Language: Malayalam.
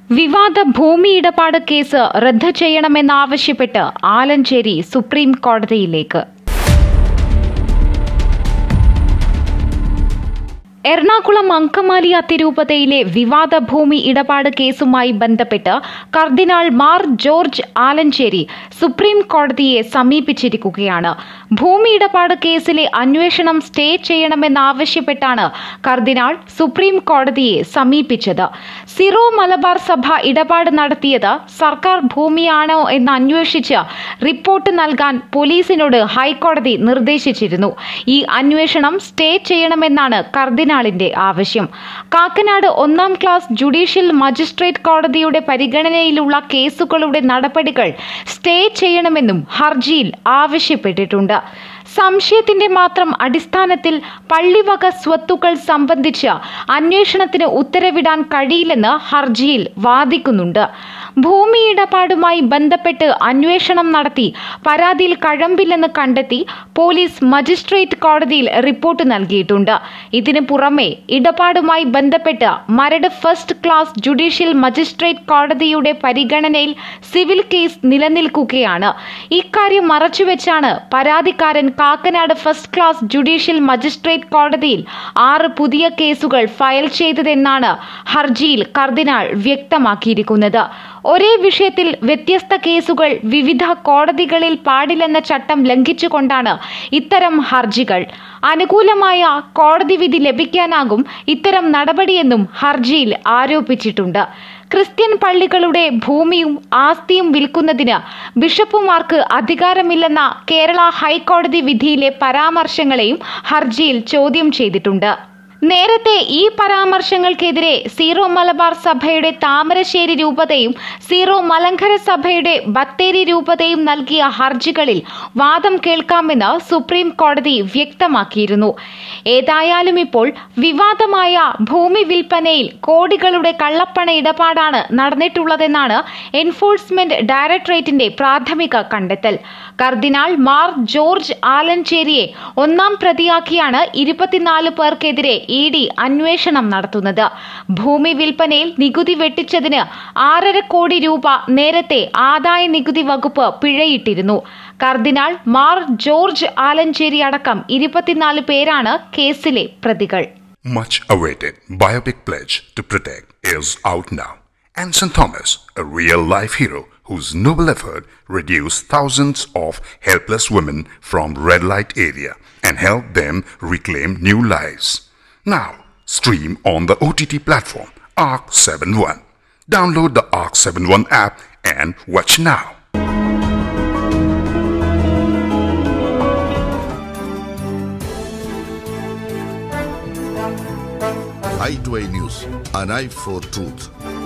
വിവാദ ഭൂമി ഇടപാട് കേസ് റദ്ദ് ചെയ്യണമെന്നാവശ്യപ്പെട്ട് ആലഞ്ചേരി സുപ്രീം കോടതിയിലേക്ക് എറണാകുളം അങ്കമാലി അതിരൂപതയിലെ വിവാദ ഭൂമി ഇടപാട് കേസുമായി ബന്ധപ്പെട്ട് കർദിനാൾ മാർ ജോർജ് ആലഞ്ചേരി സുപ്രീം കോടതിയെ സമീപിച്ചിരിക്കുകയാണ് ഭൂമി ഇടപാട് കേസിലെ അന്വേഷണം സ്റ്റേ ചെയ്യണമെന്നാവശ്യപ്പെട്ടാണ് കർദിനാൾ സുപ്രീം കോടതിയെ സമീപിച്ചത് സിറോ മലബാർ സഭ ഇടപാട് നടത്തിയത് സർക്കാർ ഭൂമിയാണോ എന്ന് അന്വേഷിച്ച് റിപ്പോർട്ട് നൽകാൻ പോലീസിനോട് ഹൈക്കോടതി നിർദ്ദേശിച്ചിരുന്നു ഈ അന്വേഷണം സ്റ്റേ ചെയ്യണമെന്നാണ് കർദിനാളിന്റെ ആവശ്യം കാക്കനാട് ഒന്നാം ക്ലാസ് ജുഡീഷ്യൽ മജിസ്ട്രേറ്റ് കോടതിയുടെ പരിഗണനയിലുള്ള കേസുകളുടെ നടപടികൾ സ്റ്റേ ചെയ്യണമെന്നും ഹർജിയിൽ ആവശ്യപ്പെട്ടിട്ടുണ്ട് സംശയത്തിന്റെ മാത്രം അടിസ്ഥാനത്തിൽ പള്ളിവക സ്വത്തുക്കൾ സംബന്ധിച്ച് അന്വേഷണത്തിന് ഉത്തരവിടാൻ കഴിയില്ലെന്ന് ഹർജിയിൽ വാദിക്കുന്നുണ്ട് ഭൂമി ഇടപാടുമായി ബന്ധപ്പെട്ട് അന്വേഷണം നടത്തി പരാതിയിൽ കഴമ്പില്ലെന്ന് കണ്ടെത്തി പോലീസ് മജിസ്ട്രേറ്റ് കോടതിയിൽ റിപ്പോർട്ട് നൽകിയിട്ടുണ്ട് ഇതിനു പുറമെ ഇടപാടുമായി ബന്ധപ്പെട്ട് Maradu first class judicial magistrate കോടതിയുടെ പരിഗണനയിൽ സിവിൽ കേസ് നിലനിൽക്കുകയാണ് ഇക്കാര്യം മറച്ചുവെച്ചാണ് പരാതിക്കാരൻ Kakkanad first class judicial magistrate കോടതിയിൽ ആറ് പുതിയ കേസുകൾ ഫയൽ ചെയ്തതെന്നാണ് ഹർജിയിൽ കർദിനാൾ വ്യക്തമാക്കിയിരിക്കുന്നത് ഒരേ വിഷയത്തിൽ വ്യത്യസ്ത കേസുകൾ വിവിധ കോടതികളിൽ പാടില്ലെന്ന ചട്ടം ലംഘിച്ചുകൊണ്ടാണ് ഇത്തരം ഹർജികൾ അനുകൂലമായ കോടതി വിധി ലഭിക്കാനാകും ഇത്തരം നടപടിയെന്നും ഹർജിയിൽ ആരോപിച്ചിട്ടുണ്ട് ക്രിസ്ത്യൻ പള്ളികളുടെ ഭൂമിയും ആസ്തിയും വിൽക്കുന്നതിന് ബിഷപ്പുമാർക്ക് അധികാരമില്ലെന്ന കേരള ഹൈക്കോടതി വിധിയിലെ പരാമർശങ്ങളെയും ഹർജിയിൽ ചോദ്യം ചെയ്തിട്ടുണ്ട് നേരത്തെ ഈ പരാമർശങ്ങൾക്കെതിരെ സീറോ മലബാർ സഭയുടെ താമരശ്ശേരി രൂപതയും സീറോ മലങ്കര സഭയുടെ ബത്തേരി രൂപതയും നൽകിയ ഹർജികളിൽ വാദം കേൾക്കാമെന്ന് സുപ്രീം കോടതി വ്യക്തമാക്കിയിരുന്നു ഏതായാലും ഇപ്പോൾ വിവാദമായ ഭൂമി വിൽപ്പനയിൽ കോടികളുടെ കള്ളപ്പണ ഇടപാടാണ് നടന്നിട്ടുള്ളതെന്നാണ് എൻഫോഴ്സ്മെന്റ് ഡയറക്ടറേറ്റിന്റെ പ്രാഥമിക കണ്ടെത്തൽ കർദിനാൾ മാർ ജോർജ് ആലഞ്ചേരിയെ ഒന്നാം പ്രതിയാക്കിയാണ് ഇരുപത്തിനാല് പേർക്കെതിരെ ഇ ഡി അന്വേഷണം നടത്തുന്നത് ഭൂമി വിൽപ്പനയിൽ നികുതി വെട്ടിച്ചതിന് ആറര കോടി രൂപ നേരത്തെ ആദായ നികുതി വകുപ്പ് പിഴയിട്ടിരുന്നു കർദിനാൾ മാർ ജോർജ് ആലഞ്ചേരി അടക്കം ഇരുപത്തിനാല് പേരാണ് കേസിലെ പ്രതികൾ Much awaited biopic pledge to protect is out now. And St. Thomas, a real life hero whose noble effort reduced thousands of helpless women from red light area and helped them reclaim new lives. Now, stream on the OTT platform ARC 71. Download the ARC 71 app and watch now. i2i News, an eye for truth.